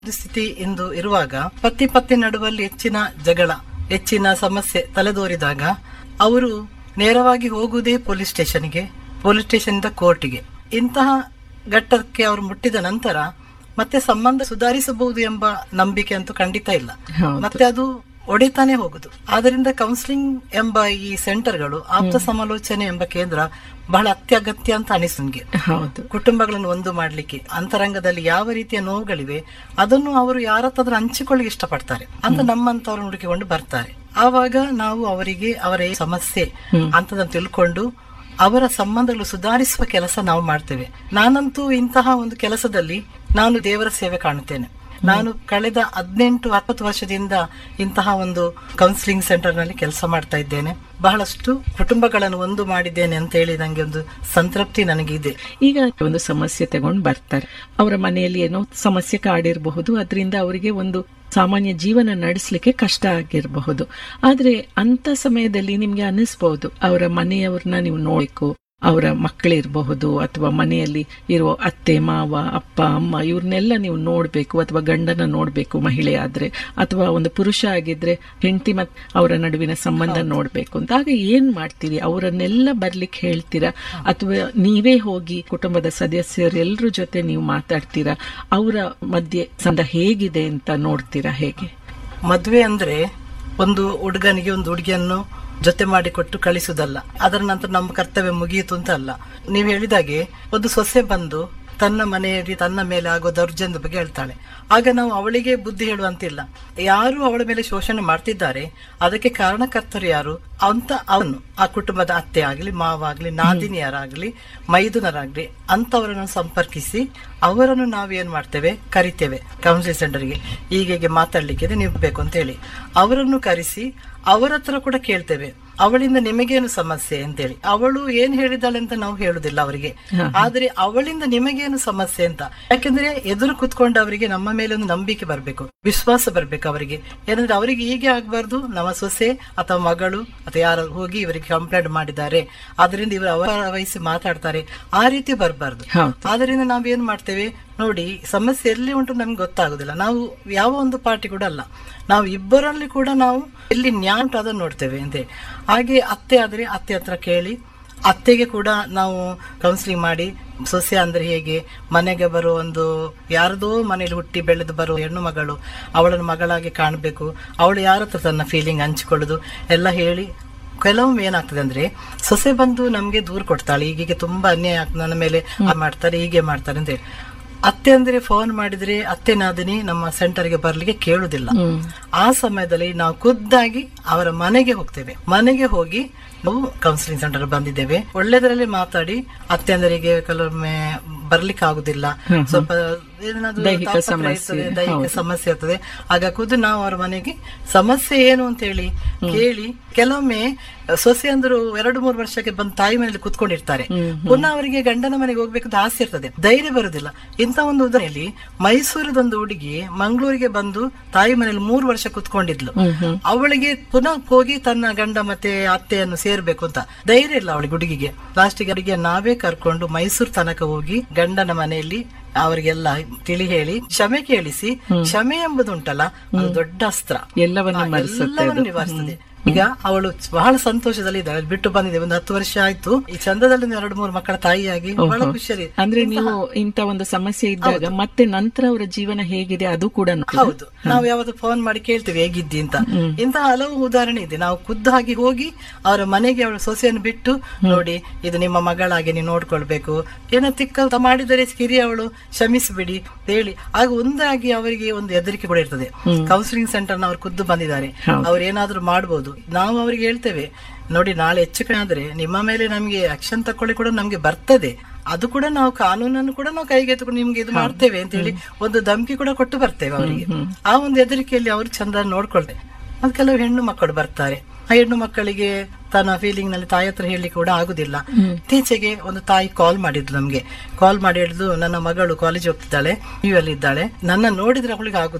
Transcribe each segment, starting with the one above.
ಪರಿಸ್ಥಿತಿ ಇಂದು ಇರುವಾಗ ಪತಿ ಪತ್ನಿ ನಡುವಲ್ಲಿ ಹೆಚ್ಚಿನ ಜಗಳ ಹೆಚ್ಚಿನ ಸಮಸ್ಯೆ ತಲೆದೋರಿದಾಗ ಅವರು ನೇರವಾಗಿ ಹೋಗುವುದೇ ಪೊಲೀಸ್ ಸ್ಟೇಷನ್ಗೆ ಪೊಲೀಸ್ ಸ್ಟೇಷನ್ ಇಂದ ಕೋರ್ಟಿಗೆ ಇಂತಹ ಘಟ್ಟಕ್ಕೆ ಅವರು ಮುಟ್ಟಿದ ನಂತರ ಮತ್ತೆ ಸಂಬಂಧ ಸುಧಾರಿಸಬಹುದು ಎಂಬ ನಂಬಿಕೆ ಅಂತೂ ಖಂಡಿತ ಇಲ್ಲ ಹೌದು. ಮತ್ತೆ ಅದು ಒಡೆತಾನೆ ಹೋಗುದು ಆದ್ರಿಂದ ಕೌನ್ಸಿಲಿಂಗ್ ಎಂಬ ಈ ಸೆಂಟರ್ಗಳು ಆಪ್ತ ಸಮಾಲೋಚನೆ ಎಂಬ ಕೇಂದ್ರ ಬಹಳ ಅತ್ಯಗತ್ಯ ಅಂತ ಅನಿಸ್ತು ನನಗೆ ಹೌದು ಕುಟುಂಬಗಳನ್ನು ಒಂದು ಮಾಡಲಿಕ್ಕೆ ಅಂತರಂಗದಲ್ಲಿ ಯಾವ ರೀತಿಯ ನೋವುಗಳಿವೆ ಅದನ್ನು ಅವರು ಯಾರ ಹತ್ರ ಹಂಚಿಕೊಳ್ಳಿ ಇಷ್ಟಪಡ್ತಾರೆ ಅಂತ ನಮ್ಮಂತವ್ರು ಹುಡುಕಿಕೊಂಡು ಬರ್ತಾರೆ ಆವಾಗ ನಾವು ಅವರಿಗೆ ಅವರ ಈ ಸಮಸ್ಯೆ ಅಂತದನ್ನು ತಿಳ್ಕೊಂಡು ಅವರ ಸಂಬಂಧಗಳು ಸುಧಾರಿಸುವ ಕೆಲಸ ನಾವು ಮಾಡ್ತೇವೆ ನಾನಂತೂ ಇಂತಹ ಒಂದು ಕೆಲಸದಲ್ಲಿ ನಾನು ದೇವರ ಸೇವೆ ಕಾಣುತ್ತೇನೆ ನಾನು ಕಳೆದ ಹದಿನೆಂಟು ಹತ್ತತ್ತು ವರ್ಷದಿಂದ ಇಂತಹ ಒಂದು ಕೌನ್ಸಿಲಿಂಗ್ ಸೆಂಟರ್ ನಲ್ಲಿ ಕೆಲಸ ಮಾಡ್ತಾ ಇದ್ದೇನೆ ಬಹಳಷ್ಟು ಕುಟುಂಬಗಳನ್ನು ಒಂದು ಮಾಡಿದ್ದೇನೆ ಅಂತ ಹೇಳಿ ನಂಗೆ ಒಂದು ಸಂತೃಪ್ತಿ ನನಗಿದೆ ಈಗ ಒಂದು ಸಮಸ್ಯೆ ತಗೊಂಡು ಬರ್ತಾರೆ ಅವರ ಮನೆಯಲ್ಲಿ ಏನೋ ಸಮಸ್ಯೆ ಕಾಡಿರಬಹುದು ಅದರಿಂದ ಅವರಿಗೆ ಒಂದು ಸಾಮಾನ್ಯ ಜೀವನ ನಡೆಸಲಿಕ್ಕೆ ಕಷ್ಟ ಆಗಿರಬಹುದು ಆದ್ರೆ ಅಂತ ಸಮಯದಲ್ಲಿ ನಿಮ್ಗೆ ಅನಿಸ್ಬಹುದು ಅವರ ಮನೆಯವ್ರನ್ನ ನೀವು ನೋಡ್ಬೇಕು ಅವರ ಮಕ್ಕಳಿರಬಹುದು ಅಥವಾ ಮನೆಯಲ್ಲಿ ಇರುವ ಅತ್ತೆ ಮಾವ ಅಪ್ಪ ಅಮ್ಮ ಇವ್ರನ್ನೆಲ್ಲ ನೀವು ನೋಡ್ಬೇಕು ಅಥವಾ ಗಂಡನ ನೋಡ್ಬೇಕು ಮಹಿಳೆ ಆದ್ರೆ ಅಥವಾ ಒಂದು ಪುರುಷ ಆಗಿದ್ರೆ ಹೆಂಡತಿ ಮತ್ ಅವರ ನಡುವಿನ ಸಂಬಂಧ ನೋಡ್ಬೇಕು ಅಂತ ಆಗ ಏನ್ ಮಾಡ್ತೀರಿ ಅವರನ್ನೆಲ್ಲ ಬರ್ಲಿಕ್ಕೆ ಹೇಳ್ತೀರಾ ಅಥವಾ ನೀವೇ ಹೋಗಿ ಕುಟುಂಬದ ಸದಸ್ಯರೆಲ್ಲರ ಜೊತೆ ನೀವು ಮಾತಾಡ್ತೀರಾ ಅವರ ಮಧ್ಯೆ ಸಂಬಂಧ ಹೇಗಿದೆ ಅಂತ ನೋಡ್ತೀರಾ ಹೇಗೆ ಮದುವೆ ಅಂದ್ರೆ ಒಂದು ಹುಡುಗನಿಗೆ ಒಂದು ಹುಡುಗಿಯನ್ನು ಜೊತೆ ಮಾಡಿಕೊಟ್ಟು ಕಳಿಸುವುದಲ್ಲ ಅದರ ನಂತರ ನಮ್ಮ ಕರ್ತವ್ಯ ಮುಗಿಯಿತು ಅಂತ ಅಲ್ಲ ನೀವು ಹೇಳಿದಾಗೆ ಒಂದು ಸೊಸೆ ಬಂದು ತನ್ನ ಮನೆಯಲ್ಲಿ ತನ್ನ ಮೇಲೆ ಆಗೋ ದೌರ್ಜನ್ಯದ ಬಗ್ಗೆ ಹೇಳ್ತಾಳೆ ಆಗ ನಾವು ಅವಳಿಗೆ ಬುದ್ಧಿ ಹೇಳುವಂತಿಲ್ಲ ಯಾರು ಅವಳ ಮೇಲೆ ಶೋಷಣೆ ಮಾಡ್ತಿದ್ದಾರೆ ಅದಕ್ಕೆ ಕಾರಣಕರ್ತರು ಯಾರು ಅಂತ ಅವನು ಆ ಕುಟುಂಬದ ಅತ್ತೆ ಆಗಲಿ ಮಾವ ಆಗಲಿ ನಾದಿನಿಯರಾಗ್ಲಿ ಮೈದುನರಾಗ್ಲಿ ಅಂತವರನ್ನು ಸಂಪರ್ಕಿಸಿ ಅವರನ್ನು ನಾವು ಏನ್ ಮಾಡ್ತೇವೆ ಕರಿತೇವೆ ಕೌನ್ಸಿಲಿಂಗ್ ಸೆಂಟರ್ಗೆ ಹೀಗೆ ಮಾತಾಡ್ಲಿಕ್ಕೆ ನೀವು ಬೇಕು ಅಂತ ಹೇಳಿ ಅವರನ್ನು ಕರೆಸಿ ಅವರ ಹತ್ರ ಕೂಡ ಕೇಳ್ತೇವೆ ಅವಳಿಂದ ನಿಮಗೇನು ಸಮಸ್ಯೆ ಅಂತೇಳಿ ಅವಳು ಏನ್ ಹೇಳಿದಾಳೆ ಅಂತ ನಾವು ಹೇಳುದಿಲ್ಲ ಅವರಿಗೆ ಆದ್ರೆ ಅವಳಿಂದ ನಿಮಗೇನು ಸಮಸ್ಯೆ ಅಂತ ಯಾಕೆಂದ್ರೆ ಎದುರು ಕುತ್ಕೊಂಡು ಅವರಿಗೆ ನಮ್ಮ ಮೇಲೆ ಒಂದು ನಂಬಿಕೆ ಬರಬೇಕು ವಿಶ್ವಾಸ ಬರ್ಬೇಕು ಅವರಿಗೆ ಏನಂದ್ರೆ ಅವರಿಗೆ ಹೀಗೆ ಆಗ್ಬಾರ್ದು ನಮ್ಮ ಸೊಸೆ ಅಥವಾ ಮಗಳು ಅಥವಾ ಯಾರು ಹೋಗಿ ಇವರಿಗೆ ಕಂಪ್ಲೇಂಟ್ ಮಾಡಿದ್ದಾರೆ ಅದರಿಂದ ಇವರು ಅವರ ವಹಿಸಿ ಮಾತಾಡ್ತಾರೆ ಆ ರೀತಿ ಬರಬಾರ್ದು ಹೌದು ಆದ್ರಿಂದ ನಾವೇನ್ ಮಾಡ್ತೇವೆ ನೋಡಿ ಸಮಸ್ಯೆ ಎಲ್ಲಿ ಉಂಟು ನಮ್ಗೆ ಗೊತ್ತಾಗುದಿಲ್ಲ ನಾವು ಯಾವ ಒಂದು ಪಾರ್ಟಿ ಕೂಡ ಅಲ್ಲ ನಾವು ಇಬ್ಬರಲ್ಲಿ ಕೂಡ ನಾವು ಎಲ್ಲಿ ನ್ಯಾಯ ಉಂಟು ಅದನ್ನು ನೋಡ್ತೇವೆ ಅಂತೆ ಹಾಗೆ ಅತ್ತೆ ಆದ್ರೆ ಅತ್ತೆ ಹತ್ರ ಕೇಳಿ ಅತ್ತೆಗೆ ಕೂಡ ನಾವು ಕೌನ್ಸಿಲಿಂಗ್ ಮಾಡಿ ಸೊಸೆ ಅಂದ್ರೆ ಹೇಗೆ ಮನೆಗೆ ಬರೋ ಒಂದು ಯಾರದೋ ಮನೇಲಿ ಹುಟ್ಟಿ ಬೆಳೆದು ಬರೋ ಹೆಣ್ಣು ಮಗಳು ಅವಳನ್ನು ಮಗಳಾಗಿ ಕಾಣಬೇಕು ಅವಳು ಯಾರ ಹತ್ರ ತನ್ನ ಫೀಲಿಂಗ್ ಹಂಚಿಕೊಳ್ಳೋದು ಎಲ್ಲ ಹೇಳಿ ಕೆಲವೊಮ್ಮೆ ಏನಾಗ್ತದೆ ಅಂದ್ರೆ ಸೊಸೆ ಬಂದು ನಮ್ಗೆ ದೂರ ಕೊಡ್ತಾಳೆ ಈಗೀಗ ತುಂಬಾ ಅನ್ಯಾಯ ಆಗ್ತದೆ ನನ್ನ ಮೇಲೆ ಆ ಮಾಡ್ತಾರೆ ಹೀಗೆ ಮಾಡ್ತಾರೆ ಅಂತ ಹೇಳಿ ಅತ್ತೆ ಅಂದ್ರೆ ಫೋನ್ ಮಾಡಿದ್ರೆ ಅತ್ತೆ ನಾದಿನಿ ನಮ್ಮ ಸೆಂಟರ್ಗೆ ಬರ್ಲಿಕ್ಕೆ ಕೇಳುದಿಲ್ಲ ಆ ಸಮಯದಲ್ಲಿ ನಾವು ಖುದ್ದಾಗಿ ಅವರ ಮನೆಗೆ ಹೋಗ್ತೇವೆ ಮನೆಗೆ ಹೋಗಿ ನಾವು ಕೌನ್ಸಿಲಿಂಗ್ ಸೆಂಟರ್ ಬಂದಿದ್ದೇವೆ ಒಳ್ಳೆದರಲ್ಲಿ ಮಾತಾಡಿ ಅತ್ತೆ ಅಂದರಿಗೆ ಕೆಲವೊಮ್ಮೆ ಬರ್ಲಿಕ್ಕೆ ಆಗುದಿಲ್ಲ ಸ್ವಲ್ಪ ಏನಾದ್ರು ದೈಹಿಕ ತಾಪತ್ರೆ ಸಮಸ್ಯೆ, ಇರ್ತದೆ, ದೈಹಿಕ ಸಮಸ್ಯೆ ಇರ್ತದೆ ಆಗ ಖುದ್ದು ನಾವು ಅವ್ರ ಮನೆಗೆ ಸಮಸ್ಯೆ ಏನು ಅಂತ ಹೇಳಿ ಕೇಳಿ ಕೆಲವೊಮ್ಮೆ ಸೊಸೆ ಅಂದ್ರು ಎರಡು ಮೂರು ವರ್ಷಕ್ಕೆ ಬಂದು ತಾಯಿ ಮನೆಯಲ್ಲಿ ಕುತ್ಕೊಂಡಿರ್ತಾರೆ ಪುನಃ ಅವರಿಗೆ ಗಂಡನ ಮನೆಗೆ ಹೋಗ್ಬೇಕಂತ ಆಸೆ ಇರ್ತದೆ ಧೈರ್ಯ ಬರುದಿಲ್ಲ ಇಂಥ ಒಂದು ಉದಾಹರಣೆಯಲ್ಲಿ ಮೈಸೂರದೊಂದು ಹುಡುಗಿ ಮಂಗಳೂರಿಗೆ ಬಂದು ತಾಯಿ ಮನೆಯಲ್ಲಿ ಮೂರು ವರ್ಷ ಕುತ್ಕೊಂಡಿದ್ಲು ಅವಳಿಗೆ ಪುನಃ ಹೋಗಿ ತನ್ನ ಗಂಡ ಮತ್ತೆ ಅತ್ತೆಯನ್ನು ಸೇರ್ಬೇಕು ಅಂತ ಧೈರ್ಯ ಇಲ್ಲ ಅವಳಿಗೆ ಹುಡುಗಿಗೆ ಲಾಸ್ಟಿಗೆ ಅವರಿಗೆ ನಾವೇ ಕರ್ಕೊಂಡು ಮೈಸೂರು ತನಕ ಹೋಗಿ ಗಂಡನ ಮನೆಯಲ್ಲಿ ಅವರಿಗೆಲ್ಲ ತಿಳಿ ಹೇಳಿ ಕ್ಷಮೆ ಕೇಳಿಸಿ ಕ್ಷಮೆ ಎಂಬುದುಂಟಲ್ಲ ಅದು ದೊಡ್ಡ ಅಸ್ತ್ರ ಎಲ್ಲವನ್ನು ಆ, ಮರೆಸುತ್ತೆ ಎಲ್ಲವನ್ನು ನಿವಾರಿಸ್ತದೆ ಈಗ ಅವಳು ಬಹಳ ಸಂತೋಷದಲ್ಲಿ ಇದ್ದಾಳೆ ಬಿಟ್ಟು ಬಂದಿದೆ ಒಂದು ಹತ್ತು ವರ್ಷ ಆಯ್ತು ಈ ಚಂದದಲ್ಲಿ ಒಂದು ಎರಡು ಮೂರು ಮಕ್ಕಳ ತಾಯಿಯಾಗಿ ಬಹಳ ಖುಷಿಯಲ್ಲಿ ಅಂದ್ರೆ ನೀವು ಇಂತ ಒಂದು ಸಮಸ್ಯೆ ಇದ್ದಾಗ ಮತ್ತೆ ನಂತರ ಅವರ ಜೀವನ ಹೇಗಿದೆ ಅದು ಕೂಡ ನೋಡಿ ಹೌದು ನಾವು ಯಾವತ್ತು ಫೋನ್ ಮಾಡಿ ಕೇಳ್ತೇವೆ ಹೇಗಿದ್ದಿ ಅಂತ ಇಂತಹ ಹಲವು ಉದಾಹರಣೆ ಇದೆ ನಾವು ಖುದ್ದಾಗಿ ಹೋಗಿ ಅವರ ಮನೆಗೆ ಅವಳ ಸೊಸೆಯನ್ನು ಬಿಟ್ಟು ನೋಡಿ ಇದು ನಿಮ್ಮ ಮಗಳಾಗಿ ನೀವು ನೋಡ್ಕೊಳ್ಬೇಕು ಏನೋ ತಿಕ್ಕ ಮಾಡಿದರೆ ಕಿರಿಯ ಅವಳು ಕ್ಷಮಿಸಿಬಿಡಿ ಹೇಳಿ ಆಗ ಒಂದಾಗಿ ಅವರಿಗೆ ಒಂದು ಹೆದರಿಕೆ ಕೂಡ ಇರ್ತದೆ ಕೌನ್ಸಿಲಿಂಗ್ ಸೆಂಟರ್ ಅವ್ರು ಖುದ್ದು ಬಂದಿದ್ದಾರೆ ಅವ್ರು ಏನಾದ್ರೂ ಮಾಡ್ಬೋದು ನಾವು ಅವರಿಗೆ ಹೇಳ್ತೇವೆ ನೋಡಿ ನಾಳೆ ಹೆಚ್ಚು ಕಡಿಮೆ ಆದ್ರೆ ನಿಮ್ಮ ಮೇಲೆ ನಮಗೆ ಆಕ್ಷನ್ ತಕೊಳ್ಳಿ ಕೂಡ ನಮ್ಗೆ ಬರ್ತದೆ ಅದು ಕೂಡ ನಾವು ಕಾನೂನನ್ನು ಕೂಡ ನಾವು ಕೈಗೆ ತಗೊಂಡು ನಿಮ್ಗೆ ಇದು ಮಾಡ್ತೇವೆ ಅಂತ ಹೇಳಿ ಒಂದು ಧಮಕಿ ಕೂಡ ಕೊಟ್ಟು ಬರ್ತೇವೆ ಅವರಿಗೆ ಆ ಒಂದು ಹೆದರಿಕೆಯಲ್ಲಿ ಅವರು ಚಂದ ನೋಡ್ಕೊಳ್ತೇವೆ ಮತ್ತೆ ಕೆಲವು ಹೆಣ್ಣು ಮಕ್ಕಳು ಬರ್ತಾರೆ ಆ ಹೆಣ್ಣು ಮಕ್ಕಳಿಗೆ ತನ್ನ ಫೀಲಿಂಗ್ ನಲ್ಲಿ ತಾಯಿ ಹತ್ರ ಹೇಳಲಿಕ್ಕೆ ಕೂಡ ಆಗುದಿಲ್ಲ ಇತ್ತೀಚೆಗೆ ಒಂದು ತಾಯಿ ಕಾಲ್ ಮಾಡಿದ್ಲು ನಮ್ಗೆ ಕಾಲ್ ಮಾಡಿ ಹೇಳಿದ್ಲು ನನ್ನ ಮಗಳು ಕಾಲೇಜ್ ಹೋಗ್ತಿದ್ದಾಳೆ ಯು ಅಲ್ಲಿ ಇದ್ದಾಳೆ ನನ್ನ ನೋಡಿದ್ರೆ ಅವಳಿಗೆ ಆಗುದಿಲ್ಲ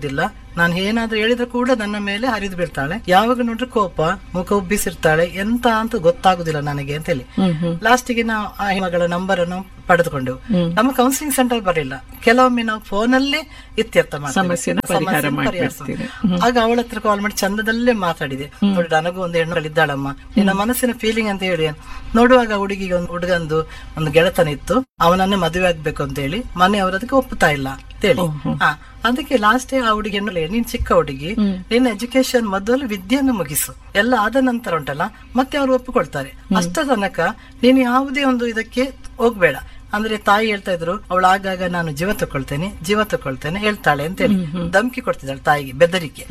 ನಾನು ಏನಾದ್ರೂ ಹೇಳಿದ್ರೆ ಕೂಡ ನನ್ನ ಮೇಲೆ ಹರಿದು ಬೀಳ್ತಾಳೆ ಯಾವಾಗ ನೋಡ್ರೆ ಕೋಪ ಮುಖ ಉಬ್ಬಿಸಿರ್ತಾಳೆ ಎಂತ ಅಂತ ಗೊತ್ತಾಗುದಿಲ್ಲ ನನಗೆ ಅಂತ ಹೇಳಿ ಹ್ಮ್ ಹ್ಮ್ ಲಾಸ್ಟಿಗೆ ನಾವು ಆ ಮಗಳ ನಂಬರ್ ಅನ್ನು ಪಡೆದುಕೊಂಡೆವು ನಮ್ಮ ಕೌನ್ಸಿಲಿಂಗ್ ಸೆಂಟರ್ ಬರಲಿಲ್ಲ ಕೆಲವೊಮ್ಮೆ ನಾವು ಫೋನಲ್ಲೇ ಇತ್ಯರ್ಥ ಮಾಡ್ತೇವೆ. ಸಮಸ್ಯೆನ ಪರಿಹಾರ ಸಮಸ್ಯೆನ ಮಾಡ್ಬಿಡ್ತೀರಿ. ಪರಿಹರಿಸ್ತೇವೆ. ಆಗ ಅವಳ ಹತ್ರ ಕಾಲ್ ಮಾಡಿ ಚಂದದಲ್ಲೇ ಮಾತಾಡಿದೆ ನೋಡಿ ನನಗೂ ಒಂದು ಹೆಣ್ಣು ಇದ್ದಾಳಮ್ಮ ನಿನ್ನ ಮನಸ್ಸಿನ ಫೀಲಿಂಗ್ ಅಂತ ಹೇಳಿ ನೋಡುವಾಗ ಹುಡುಗಿಗೆ ಒಂದು ಹುಡುಗಂದು ಒಂದು ಗೆಳತನ ಇತ್ತು ಅವನನ್ನೇ ಮದುವೆ ಆಗ್ಬೇಕು ಅಂತ ಹೇಳಿ ಮನೆಯವರು ಅದಕ್ಕೆ ಒಪ್ಪುತ್ತಾ ಇಲ್ಲ ಅಂತ ಹೇಳಿ ಹಾ ಅದಕ್ಕೆ ಲಾಸ್ಟ್ ಆ ಹುಡುಗಿ ಹೆಣ್ಣು ನೀನ್ ಚಿಕ್ಕ ಹುಡುಗಿ ನಿನ್ನ ಎಜುಕೇಶನ್ ಮೊದಲು ವಿದ್ಯೆಯನ್ನು ಮುಗಿಸು ಎಲ್ಲ ಆದ ನಂತರ ಉಂಟಲ್ಲ ಮತ್ತೆ ಅವರು ಒಪ್ಪಿಕೊಳ್ತಾರೆ ಅಷ್ಟ ತನಕ ನೀನು ಯಾವುದೇ ಒಂದು ಇದಕ್ಕೆ ಹೋಗ್ಬೇಡ ಅಂದ್ರೆ ತಾಯಿ ಹೇಳ್ತಾ ಇದ್ರು ಅವಳು ಆಗಾಗ ನಾನು ಜೀವ ತಕೊಳ್ತೇನೆ ಜೀವ ತಕೊಳ್ತೇನೆ ಹೇಳ್ತಾಳೆ ಅಂತ ಹೇಳಿ ಧಮಕಿ ಕೊಡ್ತಿದ್ದಾಳೆ ತಾಯಿಗೆ ಬೆದರಿಕೆ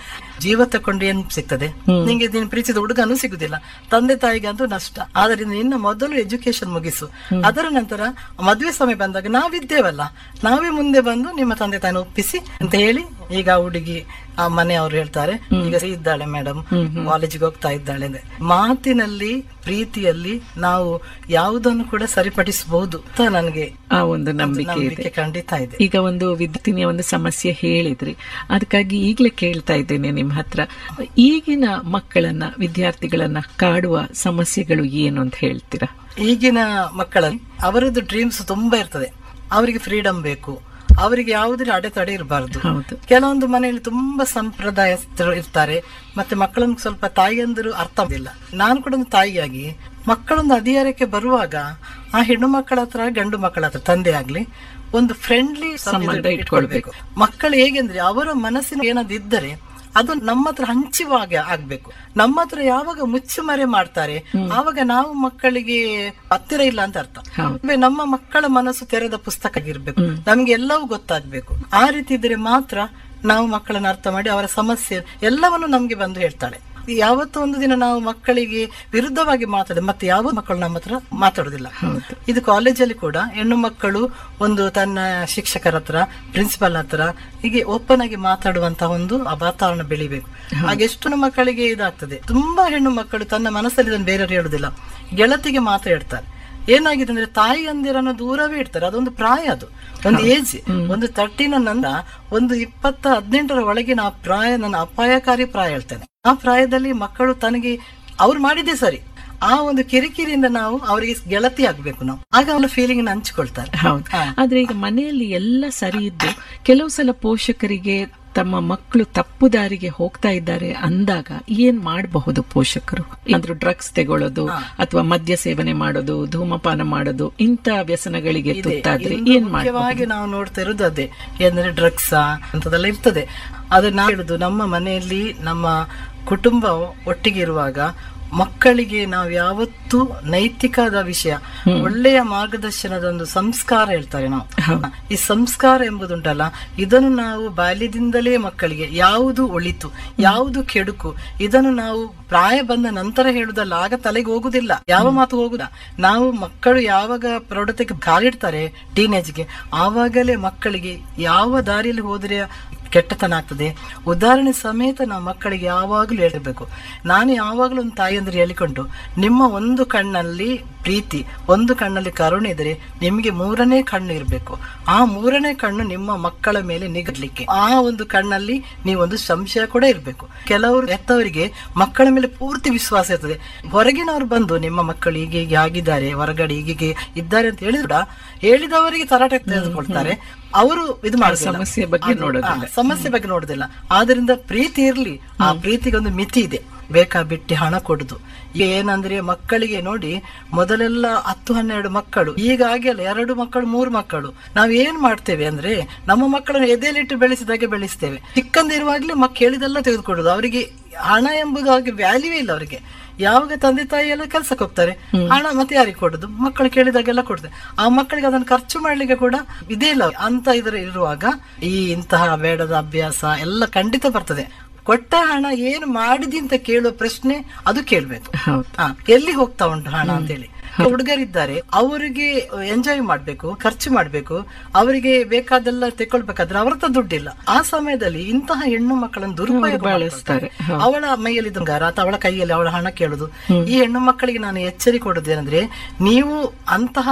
ಜೀವ ತಕೊಂಡು ಏನ್ ಸಿಗ್ತದೆ ನಿಂಗೆ ನೀನು ಪ್ರೀತಿಸಿದ ಹುಡುಗನು ಸಿಗುದಿಲ್ಲ ತಂದೆ ತಾಯಿಗೆ ಅಂತೂ ನಷ್ಟ ಆದ್ರಿಂದ ನಿನ್ನ ಮೊದಲು ಎಜುಕೇಶನ್ ಮುಗಿಸು ಅದರ ನಂತರ ಮದುವೆ ಸಮಯ ಬಂದಾಗ ನಾವಿದ್ದೇವಲ್ಲ ನಾವೇ ಮುಂದೆ ಬಂದು ನಿಮ್ಮ ತಂದೆ ತಾಯಿನ ಒಪ್ಪಿಸಿ ಅಂತ ಹೇಳಿ ಈಗ ಆ ಹುಡುಗಿ ಆ ಮನೆಯವರು ಹೇಳ್ತಾರೆ ಈಗ ಸರಿ ಇದ್ದಾಳೆ ಮೇಡಮ್ ಕಾಲೇಜಿಗೆ ಹೋಗ್ತಾ ಇದ್ದಾಳೆ ಅಂದ್ರೆ ಮಾತಿನಲ್ಲಿ ಪ್ರೀತಿಯಲ್ಲಿ ನಾವು ಯಾವುದನ್ನು ಕೂಡ ಸರಿಪಡಿಸಬಹುದು ಅಂತ ನನಗೆ ಆ ಒಂದು ನಂಬಿಕೆ ಇದೆ ನಂಬಿಕೆ ಖಂಡಿತ ಇದೆ ಈಗ ಒಂದು ವಿದ್ಯುತ್ತಿನ ಒಂದು ಸಮಸ್ಯೆ ಹೇಳಿದ್ರಿ ಅದಕ್ಕಾಗಿ ಈಗಲೇ ಕೇಳ್ತಾ ಇದ್ದೇನೆ ನಿಮ್ಮ ಹತ್ರ ಈಗಿನ ಮಕ್ಕಳನ್ನ ವಿದ್ಯಾರ್ಥಿಗಳನ್ನ ಕಾಡುವ ಸಮಸ್ಯೆಗಳು ಏನು ಅಂತ ಹೇಳ್ತೀರಾ ಈಗಿನ ಮಕ್ಕಳಲ್ಲಿ ಅವರದ್ದು ಡ್ರೀಮ್ಸ್ ತುಂಬಾ ಇರ್ತದೆ ಅವರಿಗೆ ಫ್ರೀಡಮ್ ಬೇಕು ಅವರಿಗೆ ಯಾವುದೇ ಅಡೆತಡೆ ಇರಬಾರದು ಹೌದು ಕೆಲವೊಂದು ಮನೆಯಲ್ಲಿ ತುಂಬಾ ಸಂಪ್ರದಾಯ ಇರ್ತಾರೆ ಮತ್ತೆ ಮಕ್ಕಳನ್ನು ಸ್ವಲ್ಪ ತಾಯಿಯಂದರು ಅರ್ಥ ಆಗುದಿಲ್ಲ ನಾನು ಕೂಡ ಒಂದು ತಾಯಿಯಾಗಿ ಮಕ್ಕಳೊಂದು ಅಧಿಕಾರಕ್ಕೆ ಬರುವಾಗ ಆ ಹೆಣ್ಣು ಮಕ್ಕಳ ಹತ್ರ ಗಂಡು ಮಕ್ಕಳ ಹತ್ರ ತಂದೆ ಆಗ್ಲಿ ಒಂದು ಫ್ರೆಂಡ್ಲಿ ಸಂಬಂಧ ಇಟ್ಕೊಳ್ಬೇಕು. ಮಕ್ಕಳು ಹೇಗೆಂದ್ರೆ ಅವರ ಮನಸ್ಸಿನ ಏನಾದ್ರು ಇದ್ದರೆ ಅದು ನಮ್ಮ ಹತ್ರ ಹಂಚುವಾಗ ಆಗ್ಬೇಕು ನಮ್ಮ ಹತ್ರ ಯಾವಾಗ ಮುಚ್ಚುಮರೆ ಮಾಡ್ತಾರೆ ಆವಾಗ ನಾವು ಮಕ್ಕಳಿಗೆ ಹತ್ತಿರ ಇಲ್ಲ ಅಂತ ಅರ್ಥ ಹೌದು ಅಂದ್ರೆ ನಮ್ಮ ಮಕ್ಕಳ ಮನಸ್ಸು ತೆರೆದ ಪುಸ್ತಕ ಆಗಿರ್ಬೇಕು ನಮ್ಗೆ ಎಲ್ಲವೂ ಗೊತ್ತಾಗ್ಬೇಕು ಆ ರೀತಿ ಇದ್ರೆ ಮಾತ್ರ ನಾವು ಮಕ್ಕಳನ್ನ ಅರ್ಥ ಮಾಡಿ ಅವರ ಸಮಸ್ಯೆ ಎಲ್ಲವನ್ನು ನಮ್ಗೆ ಬಂದು ಹೇಳ್ತಾಳೆ ಯಾವತ್ತೋ ಒಂದು ದಿನ ನಾವು ಮಕ್ಕಳಿಗೆ ವಿರುದ್ಧವಾಗಿ ಮಾತಾಡ ಮತ್ತೆ ಯಾವ ಮಕ್ಕಳು ನಮ್ಮ ಹತ್ರ ಮಾತಾಡೋದಿಲ್ಲ ಹೌದು ಇದು ಕಾಲೇಜಲ್ಲಿ ಕೂಡ ಹೆಣ್ಣು ಮಕ್ಕಳು ಒಂದು ತನ್ನ ಶಿಕ್ಷಕರ ಹತ್ರ ಪ್ರಿನ್ಸಿಪಲ್ ಹತ್ರ ಹೀಗೆ ಓಪನ್ ಆಗಿ ಮಾತಾಡುವಂತಹ ಒಂದು ವಾತಾವರಣ ಬೆಳಿಬೇಕು ಹಾಗೆ ಎಷ್ಟು ಮಕ್ಕಳಿಗೆ ಇದಾಗ್ತದೆ ತುಂಬಾ ಹೆಣ್ಣು ಮಕ್ಕಳು ತನ್ನ ಮನಸ್ಸಲ್ಲಿ ಇದನ್ನು ಬೇರೆಯವರು ಹೇಳುದಿಲ್ಲ ಗೆಳತಿಗೆ ಮಾತ್ರ ಹೇಳ್ತಾರೆ ಏನಾಗಿದೆ ಅಂದ್ರೆ ತಾಯಿ ಅಂದಿರನ್ನು ದೂರವೇ ಇಡ್ತಾರೆ ಅದೊಂದು ಪ್ರಾಯ ಅದು ಒಂದು ಏಜ್ ಒಂದು ತರ್ಟಿನ ನಂದ ಒಂದು ಇಪ್ಪತ್ತ ಹದಿನೆಂಟರ ಒಳಗಿನ ಆ ಪ್ರಾಯ ನನ್ನ ಅಪಾಯಕಾರಿ ಪ್ರಾಯ ಹೇಳ್ತೇನೆ ಆ ಪ್ರಾಯದಲ್ಲಿ ಮಕ್ಕಳು ತನಗೆ ಅವ್ರು ಮಾಡಿದ್ದೇ ಸರಿ ಆ ಒಂದು ಕಿರಿಕಿರಿಯಿಂದ ನಾವು ಅವರಿಗೆ ಗೆಳತಿ ಆಗ್ಬೇಕು ನಾವು ಆಗ ಅವರ ಫೀಲಿಂಗ್ ಹಂಚಿಕೊಳ್ತಾರೆ ಹೌದು ಆದ್ರೆ ಈಗ ಮನೆಯಲ್ಲಿ ಎಲ್ಲ ಸರಿ ಇದ್ದು ಕೆಲವು ಸಲ ಪೋಷಕರಿಗೆ ತಮ್ಮ ಮಕ್ಕಳು ತಪ್ಪು ದಾರಿಗೆ ಹೋಗ್ತಾ ಇದ್ದಾರೆ ಅಂದಾಗ ಏನ್ ಮಾಡಬಹುದು ಪೋಷಕರು ಅಂದ್ರೆ ಡ್ರಗ್ಸ್ ತಗೊಳ್ಳೋದು ಅಥವಾ ಮದ್ಯ ಸೇವನೆ ಮಾಡೋದು ಧೂಮಪಾನ ಮಾಡೋದು ಇಂಥ ವ್ಯಸನಗಳಿಗೆ ತುತ್ತಾದ್ರೆ ಇಂದು ಏನ್ ಮಾಡಬಹುದು ಮುಖ್ಯವಾಗಿ ನಾವು ನೋಡ್ತಾ ಇರೋದು ಅದೇ ಏನಂದ್ರೆ ಡ್ರಗ್ಸ್ ಅಂತದೆಲ್ಲ ಇರ್ತದೆ ಅದು ನಾವು ಹೇಳುದು ನಮ್ಮ ಮನೆಯಲ್ಲಿ ನಮ್ಮ ಕುಟುಂಬ ಒಟ್ಟಿಗೆ ಇರುವಾಗ ಮಕ್ಕಳಿಗೆ ನಾವು ಯಾವತ್ತೂ ನೈತಿಕದ ವಿಷಯ ಒಳ್ಳೆಯ ಮಾರ್ಗದರ್ಶನದ ಒಂದು ಸಂಸ್ಕಾರ ಹೇಳ್ತಾರೆ ನಾವು ಈ ಸಂಸ್ಕಾರ ಎಂಬುದುಂಟಲ್ಲ ಇದನ್ನು ನಾವು ಬಾಲ್ಯದಿಂದಲೇ ಮಕ್ಕಳಿಗೆ ಯಾವುದು ಒಳಿತು ಯಾವುದು ಕೆಡುಕು ಇದನ್ನು ನಾವು ಪ್ರಾಯ ಬಂದ ನಂತರ ಹೇಳುದಲ್ಲ ಆಗ ತಲೆಗೆ ಹೋಗುದಿಲ್ಲ ಯಾವ ಮಾತು ಹೋಗುದ ನಾವು ಮಕ್ಕಳು ಯಾವಾಗ ಪ್ರೌಢತೆಗೆ ಕಾಲಿಡ್ತಾರೆ ಟೀನೇಜ್ಗೆ ಆವಾಗಲೇ ಮಕ್ಕಳಿಗೆ ಯಾವ ದಾರಿಯಲ್ಲಿ ಹೋದ್ರೆ ಕೆಟ್ಟತನ ಆಗ್ತದೆ ಉದಾಹರಣೆ ಸಮೇತ ನಾವು ಮಕ್ಕಳಿಗೆ ಯಾವಾಗಲೂ ಹೇಳಿರ್ಬೇಕು ನಾನು ಯಾವಾಗಲೂ ಒಂದು ತಾಯಿ ಅಂದ್ರೆ ಹೇಳಿಕೊಂಡು ನಿಮ್ಮ ಒಂದು ಕಣ್ಣಲ್ಲಿ ಪ್ರೀತಿ ಒಂದು ಕಣ್ಣಲ್ಲಿ ಕರುಣೆ ಇದ್ರೆ ನಿಮಗೆ ಮೂರನೇ ಕಣ್ಣು ಇರಬೇಕು ಆ ಮೂರನೇ ಕಣ್ಣು ನಿಮ್ಮ ಮಕ್ಕಳ ಮೇಲೆ ನಿಗಡ್ಲಿಕ್ಕೆ ಆ ಒಂದು ಕಣ್ಣಲ್ಲಿ ನೀವೊಂದು ಸಂಶಯ ಕೂಡ ಇರಬೇಕು ಕೆಲವರು ಎತ್ತವರಿಗೆ ಮಕ್ಕಳ ಮೇಲೆ ಪೂರ್ತಿ ವಿಶ್ವಾಸ ಇರ್ತದೆ ಹೊರಗಿನವರು ಬಂದು ನಿಮ್ಮ ಮಕ್ಕಳು ಹೀಗೆ ಹೀಗೆ ಆಗಿದ್ದಾರೆ ಹೊರಗಡೆ ಹೀಗೆ ಇದ್ದಾರೆ ಅಂತ ಹೇಳಿದ್ರ ಹೇಳಿದವರಿಗೆ ತರಾಟೆ ತೆಗೆದುಕೊಳ್ತಾರೆ ಅವರು ಇದು ಮಾಡೋದಿಲ್ಲ. ಸಮಸ್ಯೆ ಬಗ್ಗೆ ಅದು- ನೋಡೋದಿಲ್ಲ. ಆ, ಸಮಸ್ಯೆ ಬಗ್ಗೆ ನೋಡುದಿಲ್ಲ ಆದ್ರಿಂದ ಪ್ರೀತಿ ಇರ್ಲಿ ಆ ಪ್ರೀತಿಗೆ ಒಂದು ಮಿತಿ ಇದೆ ಬೇಕಾ ಬಿಟ್ಟು ಹಣ ಕೊಡುದು ಈಗ ಏನಂದ್ರೆ ಮಕ್ಕಳಿಗೆ ನೋಡಿ ಮೊದಲೆಲ್ಲ ಹತ್ತು ಹನ್ನೆರಡು ಮಕ್ಕಳು ಈಗ ಆಗಿಲ್ಲ ಎರಡು ಮಕ್ಕಳು ಮೂರು ಮಕ್ಕಳು ನಾವ್ ಏನ್ ಮಾಡ್ತೇವೆ ಅಂದ್ರೆ ನಮ್ಮ ಮಕ್ಕಳನ್ನು ಎದೆಯಲ್ಲಿಟ್ಟು ಬೆಳೆಸಿದಾಗೆ ಬೆಳೆಸ್ತೇವೆ ಚಿಕ್ಕಂದಿರುವಾಗ್ಲೇ ಮಕ್ಕಳು ಹೇಳಿದೆಲ್ಲ ತೆಗೆದುಕೊಡುದು ಅವರಿಗೆ ಹಣ ಎಂಬುದು ಅವ್ರಿಗೆ ವ್ಯಾಲ್ಯೂವೇ ಇಲ್ಲ ಅವರಿಗೆ ಯಾವಾಗ ತಂದೆ ತಾಯಿ ಎಲ್ಲ ಕೆಲ್ಸಕ್ಕೆ ಹೋಗ್ತಾರೆ ಹಣ ಮತ್ತೆ ಯಾರಿಗೆ ಕೊಡುದು ಮಕ್ಕಳು ಕೇಳಿದಾಗೆಲ್ಲ ಕೊಡ್ತಾರೆ ಆ ಮಕ್ಕಳಿಗೆ ಅದನ್ನು ಖರ್ಚು ಮಾಡ್ಲಿಕ್ಕೆ ಕೂಡ ಇದೇ ಇಲ್ಲ ಅಂತ ಇದ್ರ ಇರುವಾಗ ಈ ಇಂತಹ ಬೇಡದ ಅಭ್ಯಾಸ ಎಲ್ಲ ಖಂಡಿತ ಬರ್ತದೆ ಕೊಟ್ಟ ಹಣ ಏನು ಮಾಡಿದಿ ಅಂತ ಕೇಳುವ ಪ್ರಶ್ನೆ ಅದು ಕೇಳ್ಬೇಕು ಹೌದು ಹಾ ಎಲ್ಲಿ ಹೋಗ್ತಾ ಉಂಟು ಹಣ ಅಂತೇಳಿ ಹುಡುಗರಿದ್ದಾರೆ ಅವರಿಗೆ ಎಂಜಾಯ್ ಮಾಡ್ಬೇಕು ಖರ್ಚು ಮಾಡ್ಬೇಕು ಅವರಿಗೆ ಬೇಕಾದೆಲ್ಲ ತೆಕೊಳ್ಬೇಕಾದ್ರೆ ಅವ್ರ ಹತ್ರ ದುಡ್ಡಿಲ್ಲ ಆ ಸಮಯದಲ್ಲಿ ಇಂತಹ ಹೆಣ್ಣು ಮಕ್ಕಳನ್ನು ದುರುಪಯೋಗ ಬಳಸ್ತಾರೆ. ಮಾಡ್ಕೊಳ್ತಾರೆ. ಅವಳ ಮೈಯಲ್ಲಿ ಬಂಗಾರ ಅಥವಾ ಅವಳ ಕೈಯಲ್ಲಿ ಅವಳ ಹಣ ಕೇಳುದು ಈ ಹೆಣ್ಣು ಮಕ್ಕಳಿಗೆ ನಾನು ಎಚ್ಚರಿಕೆ ಕೊಡುದೇನೆಂದ್ರೆ ನೀವು ಅಂತಹ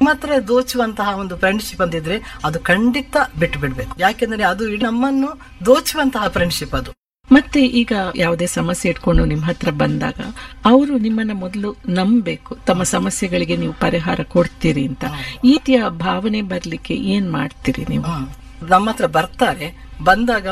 ಮಾತ್ರ ದೋಚುವಂತಹ ಒಂದು ಫ್ರೆಂಡ್ಶಿಪ್ ಅಂದಿದ್ರೆ ಅದು ಖಂಡಿತ ಬಿಟ್ಟು ಬಿಡ್ಬೇಕು ಯಾಕೆಂದ್ರೆ ಅದು ಇಡೀ ನಮ್ಮನ್ನು ದೋಚುವಂತಹ ಫ್ರೆಂಡ್ಶಿಪ್ ಅದು ಮತ್ತೆ ಈಗ ಯಾವುದೇ ಸಮಸ್ಯೆ ಇಟ್ಕೊಂಡು ನಿಮ್ ಹತ್ರ ಬಂದಾಗ ಅವರು ನಿಮ್ಮನ್ನ ಮೊದಲು ನಂಬಬೇಕು ತಮ್ಮ ಸಮಸ್ಯೆಗಳಿಗೆ ನೀವು ಪರಿಹಾರ ಕೊಡ್ತೀರಿ ಅಂತ ಈ ರೀತಿಯ ಭಾವನೆ ಬರ್ಲಿಕ್ಕೆ ಏನ್ ಮಾಡ್ತೀರಿ ನೀವು ಹ್ಮ್. ನಮ್ಮ ಹತ್ರ ಬರ್ತಾರೆ ಬಂದಾಗ